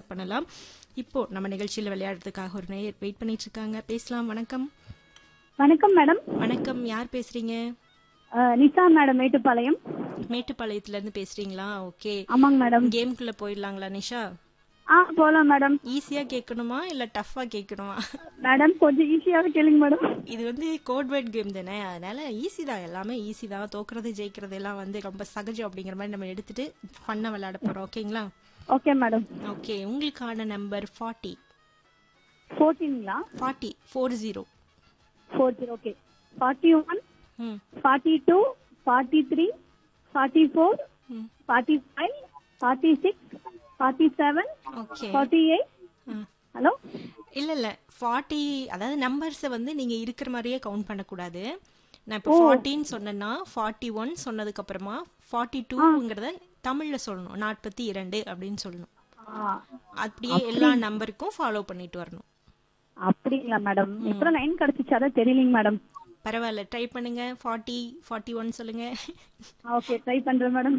WhatsApp பண்ணலாம் இப்போ நம்ம நிகழ்ச்சியில விளையாடுறதுக்காக ஒரு நேயர் வெயிட் பண்ணிட்டு இருக்காங்க பேசலாம் வணக்கம் வணக்கம் மேடம் வணக்கம் யார் பேசுறீங்க அஹ், நிஷா மேடம் மேட்டுப்பாளையம் மேட்டுப்பாளையத்துல இருந்து பேசுறீங்களா ஓகே ஆமாங்க மேடம் கேம்குள்ள போயிடலாங்களா நிஷா ஆ போலாம் மேடம் ஈஸியா கேட்கணுமா இல்ல டஃபா கேட்கணுமா மேடம் கொஞ்சம் ஈஸியாக கேளுங்க மேடம் இது வந்து கோட்வேர்ட் கேம் தானே அதனால ஈஸி தான் எல்லாமே ஈஸி தான் தோக்குறது ஜெயிக்கிறது எல்லாம் வந்து ரொம்ப சகஜம் அப்படிங்கிற மாதிரி நம்ம எடுத்துட்டு ஃபன்னா விளையாட போறோம் ஓகேங்களா ஓகே மேடம் ஓகே உங்களுக்கான நம்பர் ஃபார்ட்டி ஃபோர்டீன்ங்களா forty four zero four zero okay forty one hmm forty two forty three forty four hmm forty five forty six forty seven okay forty eight hmm hello இல்ல இல்ல forty அதாவது நம்பர்ஸை வந்து நீங்க இருக்கிற மாதிரியே கவுண்ட் பண்ணக்கூடாது நான் இப்போ ஃபார்ட்டின்னு சொன்னேன்னா ஃபார்ட்டி ஒன் சொன்னதுக்கு அப்புறமா ஃபார்ட்டி டூங்கிறத தமிழ்ல சொல்லணும் நாற்பத்தி இரண்டு அப்படின்னு சொல்லணும் அப்படியே எல்லா நம்பருக்கும் ஃபாலோ பண்ணிட்டு வரணும் அப்படிங்களா மேடம் எப்பறம் லைன் கிடைச்சிச்சு அதான் தெரியலங்க மேடம் பரவாயில்ல ட்ரை பண்ணுங்க ஃபார்ட்டி ஃபார்ட்டி ஒன் சொல்லுங்க ஓகே ட்ரை பண்றேன் மேடம்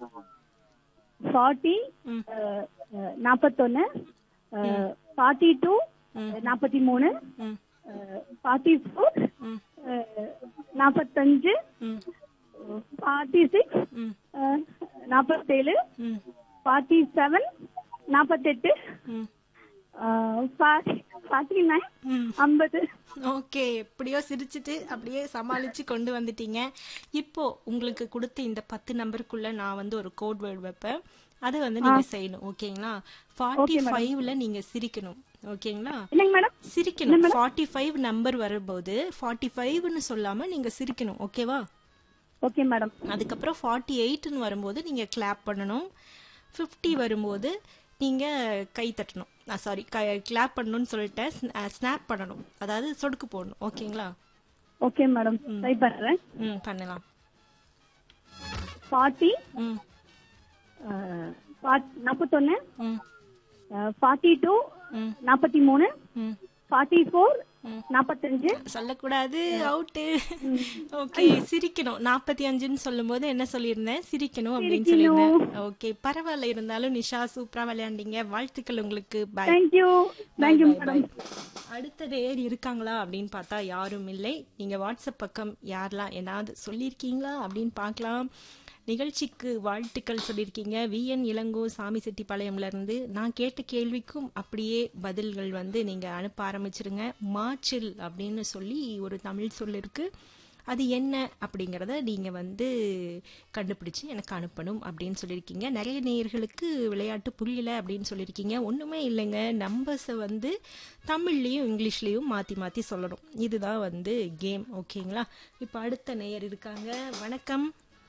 ஃபார்ட்டி ம். நாற்பத்தொன்னு ஃபார்ட்டி டூ நாற்பத்தி மூணு ம் ஃபார்ட்டி ஃபோர் ம் நாற்பத்தஞ்சு ம் ஃபார்ட்டி சிக்ஸ் ம் நாற்பத்தேழு ம் ஃபார்ட்டி செவன் நாற்பத்தெட்டு ம் ஃபார்ட்டி நைன் ம் ஐம்பது ஓகே எப்படியோ சிரிச்சிட்டு அப்படியே சமாளிச்சு கொண்டு வந்துட்டீங்க இப்போ உங்களுக்கு கொடுத்த இந்த பத்து நம்பருக்குள்ள நான் வந்து ஒரு கோட் வேர்டு வைப்பேன் அதை வந்து நீங்க செய்யணும் ஓகேங்களா ஃபார்ட்டி ஃபைவ்ல நீங்க சிரிக்கணும் ஓகேங்களா என்னங்க மேடம் சிரிக்கணும் ஃபார்ட்டி ஃபைவ் நம்பர் வரும்போது ஃபார்ட்டி ஃபைவ்னு சொல்லாம நீங்க சிரிக்கணும் ஓகேவா ஓகே மேடம் அதுக்கப்புறம் ஃபார்ட்டி எயிட்னு வரும்போது நீங்க கிளாப் பண்ணணும் ஃபிஃப்டி வரும்போது நீங்க கை தட்டணும் சாரி கிளாப் பண்ணணும்னு சொல்லிட்டேன் ஸ்னாப் பண்ணணும் அதாவது சொடுக்கு போடணும் ஓகேங்களா ஓகே மேடம் ட்ரை பண்றேன் ம் பண்ணலாம் ஃபார்ட்டி ம் நாற்பத்தொன்னு ம் ஃபார்ட்டி டூ ம் நாற்பத்தி மூணு ம் ஃபார்ட்டி ஃபோர் நாற்பத்தஞ்சு சொல்லக்கூடாது அவுட்டு ஓகே சிரிக்கணும் நாற்பத்தி அஞ்சுன்னு சொல்லும்போது என்ன சொல்லியிருந்தேன் சிரிக்கணும் அப்படின்னு சொல்லியிருந்தேன் ஓகே பரவாயில்ல இருந்தாலும் நிஷா சூப்பரா விளையாண்டீங்க வாழ்த்துக்கள் உங்களுக்கு பை தேங்க்யூ தேங்க்யூ மேடம் அடுத்த நேர் இருக்காங்களா அப்படின்னு பார்த்தா யாரும் இல்லை நீங்க வாட்ஸ்அப் பக்கம் யாரெல்லாம் ஏதாவது சொல்லியிருக்கீங்களா அப்படின்னு பார்க்கலாம் நிகழ்ச்சிக்கு வாழ்த்துக்கள் சொல்லியிருக்கீங்க விஎன் இளங்கோ சாமி செட்டிப்பாளையம்ல இருந்து நான் கேட்ட கேள்விக்கும் அப்படியே பதில்கள் வந்து நீங்க அனுப்ப ஆரம்பிச்சிருங்க மாச்சில் அப்படின்னு சொல்லி ஒரு தமிழ் சொல் இருக்கு அது என்ன அப்படிங்கிறத நீங்க வந்து கண்டுபிடிச்சு எனக்கு அனுப்பணும் அப்படின்னு சொல்லியிருக்கீங்க நிறைய நேயர்களுக்கு விளையாட்டு புரியல அப்படின்னு சொல்லியிருக்கீங்க ஒண்ணுமே இல்லைங்க நம்பர்ஸை வந்து தமிழ்லயும் இங்கிலீஷ்லயும் மாத்தி மாத்தி சொல்லணும் இதுதான் வந்து கேம் ஓகேங்களா இப்போ அடுத்த நேயர் இருக்காங்க வணக்கம்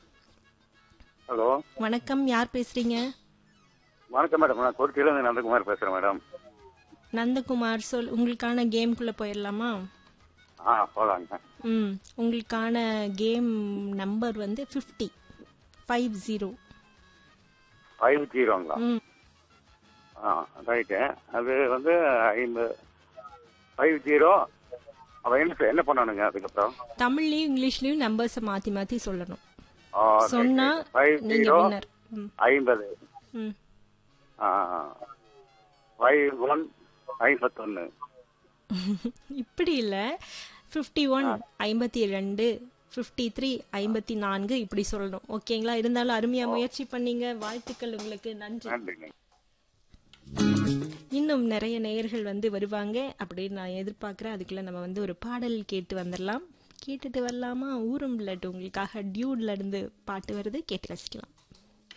ஹலோ வணக்கம் யார் பேசுறீங்க வணக்கம் மேடம் நான் கோர்ட்டியிலேருந்து நந்தகுமார் பேசுகிறேன் மேடம் நந்தகுமார் சொல் உங்களுக்கான கேம்குள்ள போயிடலாமா ஆ போகலாங்க ம் உங்களுக்கான கேம் நம்பர் வந்து ஃபிஃப்டி ஃபைவ் ஜீரோ ஃபைவ் ஜீரோங்களா ம் ஆ ரைட்டு அது வந்து ஐம்பது ஃபைவ் ஜீரோ அவன் என்ன என்ன பண்ணணுங்க அதுக்கப்புறம் தமிழ்லயும் இங்கிலீஷ்லயும் நம்பர்ஸை மாத்தி மாத்தி சொல்லணும் ஆ, சொன்னா ஃபைவ் நீங்க ஜீரோ வின்னர் ம் ஐம்பது ம் ஃபைவ் ஒன் ஐம்பத்தொன்று இப்படி இல்ல ஃபிஃப்டி ஒன் ஐம்பத்தி ரெண்டு ஃபிஃப்டி த்ரீ ஐம்பத்தி நான்கு இப்படி சொல்லணும் ஓகேங்களா இருந்தாலும் அருமையா முயற்சி பண்ணீங்க வாழ்த்துக்கள் உங்களுக்கு நன்றி நன்றிங்க இன்னும் நிறைய நேயர்கள் வந்து வருவாங்க அப்படின்னு நான் எதிர்பார்க்கிறேன் அதுக்குள்ள நம்ம வந்து ஒரு பாடல் கேட்டு வந்துடலாம் கேட்டுட்டு வரலாமா ஊரும் பிளட் உங்களுக்காக டியூட்ல இருந்து பாட்டு வருது கேட்டு ரசிக்கலாம்